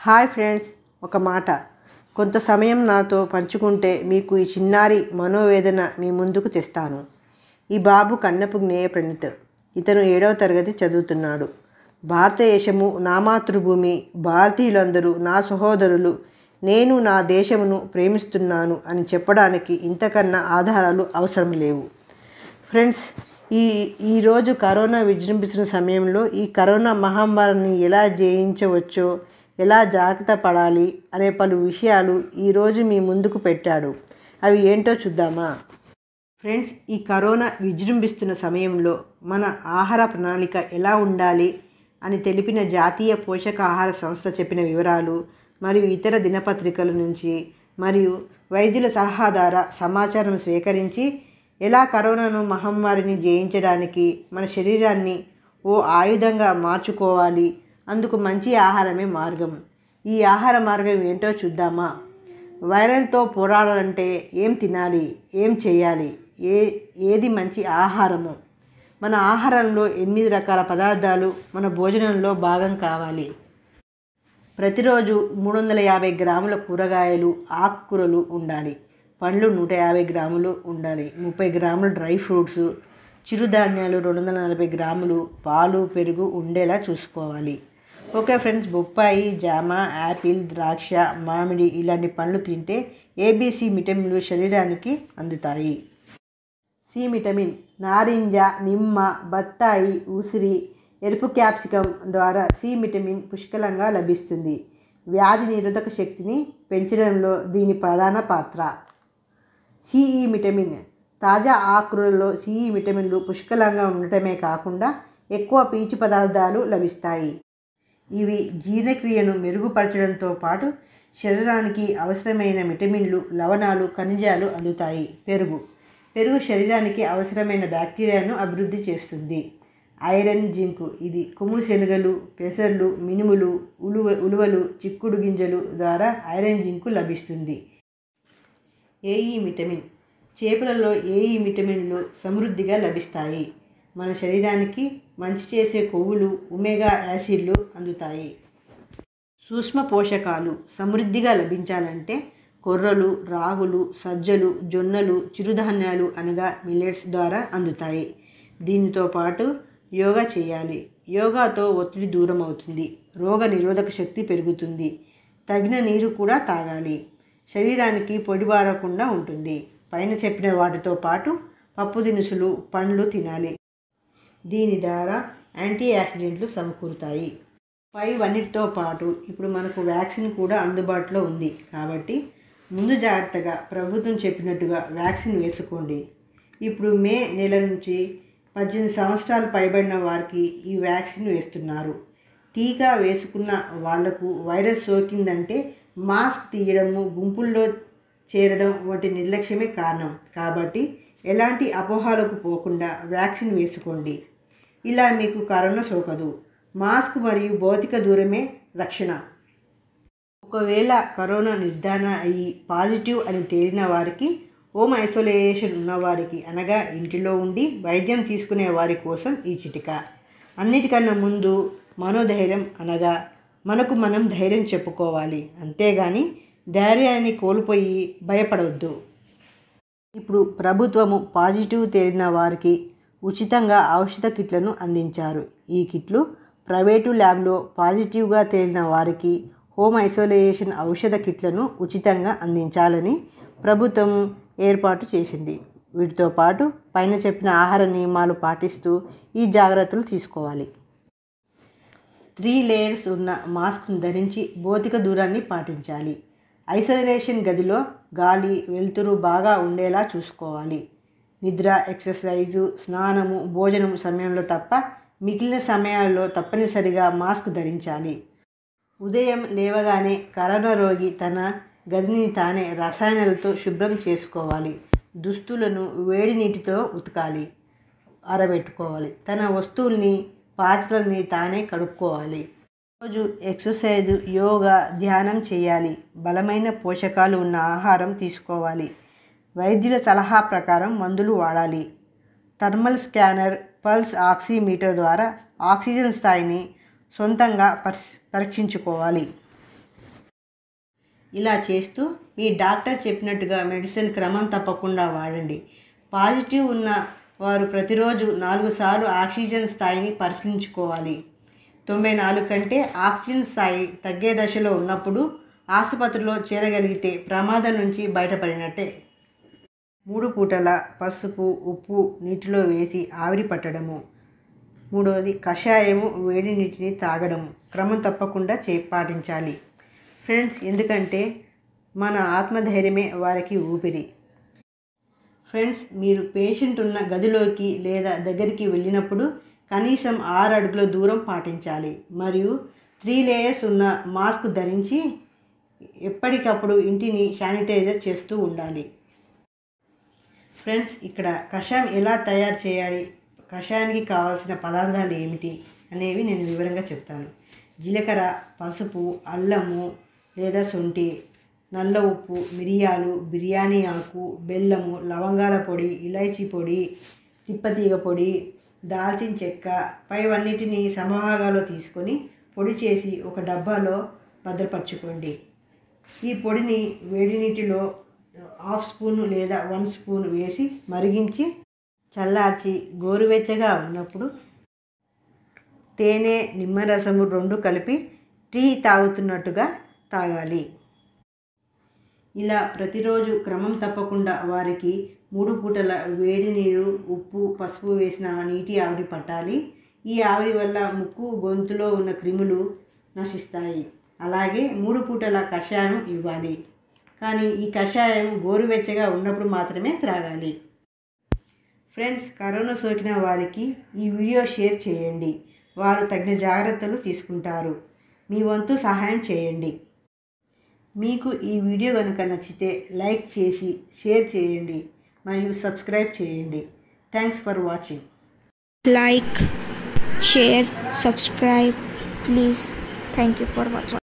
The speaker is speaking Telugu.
హాయ్ ఫ్రెండ్స్ ఒక మాట కొంత సమయం నాతో పంచుకుంటే మీకు ఈ చిన్నారి మనోవేదన మీ ముందుకు తెస్తాను ఈ బాబు కన్నపు జ్ఞేయ ప్రణీత్ ఇతను ఏడవ తరగతి చదువుతున్నాడు భారతదేశము నా మాతృభూమి భారతీయులందరూ నా సహోదరులు నేను నా దేశమును ప్రేమిస్తున్నాను అని చెప్పడానికి ఇంతకన్నా ఆధారాలు అవసరం లేవు ఫ్రెండ్స్ ఈ ఈరోజు కరోనా విజృంభిస్తున్న సమయంలో ఈ కరోనా మహమ్మారిని ఎలా జయించవచ్చో ఎలా జాగ్రత్త పడాలి అనే పలు విషయాలు ఈరోజు మీ ముందుకు పెట్టాడు అవి ఏంటో చూద్దామా ఫ్రెండ్స్ ఈ కరోనా విజృంభిస్తున్న సమయంలో మన ఆహార ప్రణాళిక ఎలా ఉండాలి అని తెలిపిన జాతీయ పోషకాహార సంస్థ చెప్పిన వివరాలు మరియు ఇతర దినపత్రికల నుంచి మరియు వైద్యుల సలహా ద్వారా సమాచారం స్వీకరించి ఎలా కరోనాను మహమ్మారిని జయించడానికి మన శరీరాన్ని ఓ ఆయుధంగా మార్చుకోవాలి అందుకు మంచి ఆహారమే మార్గం ఈ ఆహార మార్గం ఏంటో చూద్దామా వైరల్తో పోరాడాలంటే ఏం తినాలి ఏం చేయాలి ఏ ఏది మంచి ఆహారము మన ఆహారంలో ఎనిమిది రకాల పదార్థాలు మన భోజనంలో భాగం కావాలి ప్రతిరోజు మూడు వందల యాభై గ్రాముల కూరగాయలు ఆకుకూరలు ఉండాలి పండ్లు నూట యాభై గ్రాములు ఉండాలి ముప్పై గ్రాములు డ్రై ఫ్రూట్స్ చిరుధాన్యాలు రెండు వందల నలభై గ్రాములు పాలు పెరుగు ఉండేలా చూసుకోవాలి ఓకే ఫ్రెండ్స్ బొప్పాయి జామ యాపిల్ ద్రాక్ష మామిడి ఇలాంటి పండ్లు తింటే ఏబీసీ విటమిన్లు శరీరానికి అందుతాయి సి విటమిన్ నారింజ నిమ్మ బత్తాయి ఉసిరి ఎరుపు క్యాప్సికం ద్వారా సి విటమిన్ పుష్కలంగా లభిస్తుంది వ్యాధి నిరోధక శక్తిని పెంచడంలో దీని ప్రధాన పాత్ర సిఈ విటమిన్ తాజా ఆకులలో సిఈ విటమిన్లు పుష్కలంగా ఉండటమే కాకుండా ఎక్కువ పీచు పదార్థాలు లభిస్తాయి ఇవి జీర్ణక్రియను మెరుగుపరచడంతో పాటు శరీరానికి అవసరమైన విటమిన్లు లవణాలు ఖనిజాలు అందుతాయి పెరుగు పెరుగు శరీరానికి అవసరమైన బ్యాక్టీరియాను అభివృద్ధి చేస్తుంది ఐరన్ జింకు ఇది కొమ్ము శనగలు పెసర్లు మినుములు ఉలువ ఉలువలు చిక్కుడు గింజలు ద్వారా ఐరన్ జింకు లభిస్తుంది ఏఈ విటమిన్ చేపలలో ఏఈ విటమిన్లు సమృద్ధిగా లభిస్తాయి మన శరీరానికి మంచి చేసే కొవ్వులు ఒమేగా యాసిడ్లు అందుతాయి సూక్ష్మ పోషకాలు సమృద్ధిగా లభించాలంటే కొర్రలు రాగులు సజ్జలు జొన్నలు చిరుధాన్యాలు అనగా మిల్లెట్స్ ద్వారా అందుతాయి దీనితో పాటు యోగా చేయాలి యోగాతో ఒత్తిడి దూరం అవుతుంది రోగ నిరోధక శక్తి పెరుగుతుంది తగిన నీరు కూడా తాగాలి శరీరానికి పొడిబారకుండా ఉంటుంది పైన చెప్పిన వాటితో పాటు పప్పు దినుసులు పండ్లు తినాలి దీని ద్వారా యాంటీ ఆక్సిడెంట్లు సమకూరుతాయి పై వన్నిటితో పాటు ఇప్పుడు మనకు వ్యాక్సిన్ కూడా అందుబాటులో ఉంది కాబట్టి ముందు జాగ్రత్తగా ప్రభుత్వం చెప్పినట్టుగా వ్యాక్సిన్ వేసుకోండి ఇప్పుడు మే నెల నుంచి పద్దెనిమిది సంవత్సరాలు పైబడిన వారికి ఈ వ్యాక్సిన్ వేస్తున్నారు టీకా వేసుకున్న వాళ్లకు వైరస్ సోకిందంటే మాస్క్ తీయడము గుంపుల్లో చేరడం వంటి నిర్లక్ష్యమే కారణం కాబట్టి ఎలాంటి అపోహాలకు పోకుండా వ్యాక్సిన్ వేసుకోండి ఇలా మీకు కరోనా సోకదు మాస్క్ మరియు భౌతిక దూరమే రక్షణ ఒకవేళ కరోనా నిర్ధారణ అయ్యి పాజిటివ్ అని తేలిన వారికి హోమ్ ఐసోలేషన్ ఉన్నవారికి అనగా ఇంటిలో ఉండి వైద్యం తీసుకునే వారి కోసం ఈ చిటిక అన్నిటికన్నా ముందు మనోధైర్యం అనగా మనకు మనం ధైర్యం చెప్పుకోవాలి అంతేగాని ధైర్యాన్ని కోల్పోయి భయపడవద్దు ఇప్పుడు ప్రభుత్వము పాజిటివ్ తేలిన వారికి ఉచితంగా ఔషధ కిట్లను అందించారు ఈ కిట్లు ప్రైవేటు ల్యాబ్లో పాజిటివ్గా తేలిన వారికి హోమ్ ఐసోలేషన్ ఔషధ కిట్లను ఉచితంగా అందించాలని ప్రభుత్వం ఏర్పాటు చేసింది వీటితో పాటు పైన చెప్పిన ఆహార నియమాలు పాటిస్తూ ఈ జాగ్రత్తలు తీసుకోవాలి త్రీ లేయర్స్ ఉన్న మాస్క్ను ధరించి భౌతిక దూరాన్ని పాటించాలి ఐసోలేషన్ గదిలో గాలి వెలుతురు బాగా ఉండేలా చూసుకోవాలి నిద్ర ఎక్సర్సైజు స్నానము భోజనం సమయంలో తప్ప మిగిలిన సమయాల్లో తప్పనిసరిగా మాస్క్ ధరించాలి ఉదయం లేవగానే కరోనా రోగి తన గదిని తానే రసాయనాలతో శుభ్రం చేసుకోవాలి దుస్తులను వేడి నీటితో ఉతకాలి ఆరబెట్టుకోవాలి తన వస్తువుల్ని పాత్రల్ని తానే కడుక్కోవాలి రోజు ఎక్సర్సైజ్ యోగా ధ్యానం చేయాలి బలమైన పోషకాలు ఉన్న ఆహారం తీసుకోవాలి వైద్యుల సలహా ప్రకారం మందులు వాడాలి థర్మల్ స్కానర్ పల్స్ ఆక్సిమీటర్ ద్వారా ఆక్సిజన్ స్థాయిని సొంతంగా పరీక్షించుకోవాలి ఇలా చేస్తూ మీ డాక్టర్ చెప్పినట్టుగా మెడిసిన్ క్రమం తప్పకుండా వాడండి పాజిటివ్ ఉన్న వారు ప్రతిరోజు నాలుగు సార్లు ఆక్సిజన్ స్థాయిని పరిశీలించుకోవాలి తొంభై నాలుగు కంటే ఆక్సిజన్ స్థాయి తగ్గే దశలో ఉన్నప్పుడు ఆసుపత్రిలో చేరగలిగితే ప్రమాదం నుంచి బయటపడినట్టే మూడు పూటల పసుపు ఉప్పు నీటిలో వేసి ఆవిరి పట్టడము మూడవది కషాయము వేడి నీటిని తాగడము క్రమం తప్పకుండా చే పాటించాలి ఫ్రెండ్స్ ఎందుకంటే మన ఆత్మధైర్యమే వారికి ఊపిరి ఫ్రెండ్స్ మీరు పేషెంట్ ఉన్న గదిలోకి లేదా దగ్గరికి వెళ్ళినప్పుడు కనీసం ఆరు అడుగుల దూరం పాటించాలి మరియు త్రీ లేయర్స్ ఉన్న మాస్క్ ధరించి ఎప్పటికప్పుడు ఇంటిని శానిటైజర్ చేస్తూ ఉండాలి ఫ్రెండ్స్ ఇక్కడ కషాయం ఎలా తయారు చేయాలి కషాయానికి కావాల్సిన పదార్థాలు ఏమిటి అనేవి నేను వివరంగా చెప్తాను జీలకర్ర పసుపు అల్లము లేదా శొంఠి నల్ల ఉప్పు మిరియాలు బిర్యానీ ఆకు బెల్లము లవంగాల పొడి ఇలైచీ పొడి తిప్పతీగ పొడి దాల్చిన చెక్క పైవన్నిటిని సమభాగాలు తీసుకొని పొడి చేసి ఒక డబ్బాలో భద్రపరచుకోండి ఈ పొడిని వేడి నీటిలో హాఫ్ స్పూన్ లేదా వన్ స్పూన్ వేసి మరిగించి చల్లార్చి గోరువెచ్చగా ఉన్నప్పుడు తేనె నిమ్మరసము రెండు కలిపి టీ తాగుతున్నట్టుగా తాగాలి ఇలా ప్రతిరోజు క్రమం తప్పకుండా వారికి మూడు పూటల వేడి నీరు ఉప్పు పసుపు వేసిన నీటి ఆవిరి పట్టాలి ఈ ఆవిరి వల్ల ముక్కు గొంతులో ఉన్న క్రిములు నశిస్తాయి అలాగే మూడు పూటల కషాయం ఇవ్వాలి కానీ ఈ కషాయం గోరువెచ్చగా ఉన్నప్పుడు మాత్రమే త్రాగాలి ఫ్రెండ్స్ కరోనా సోకిన వారికి ఈ వీడియో షేర్ చేయండి వారు తగిన జాగ్రత్తలు తీసుకుంటారు మీ వంతు సహాయం చేయండి మీకు ఈ వీడియో కనుక నచ్చితే లైక్ చేసి షేర్ చేయండి మరియు సబ్స్క్రైబ్ చేయండి thanks for watching like share subscribe please thank you for watching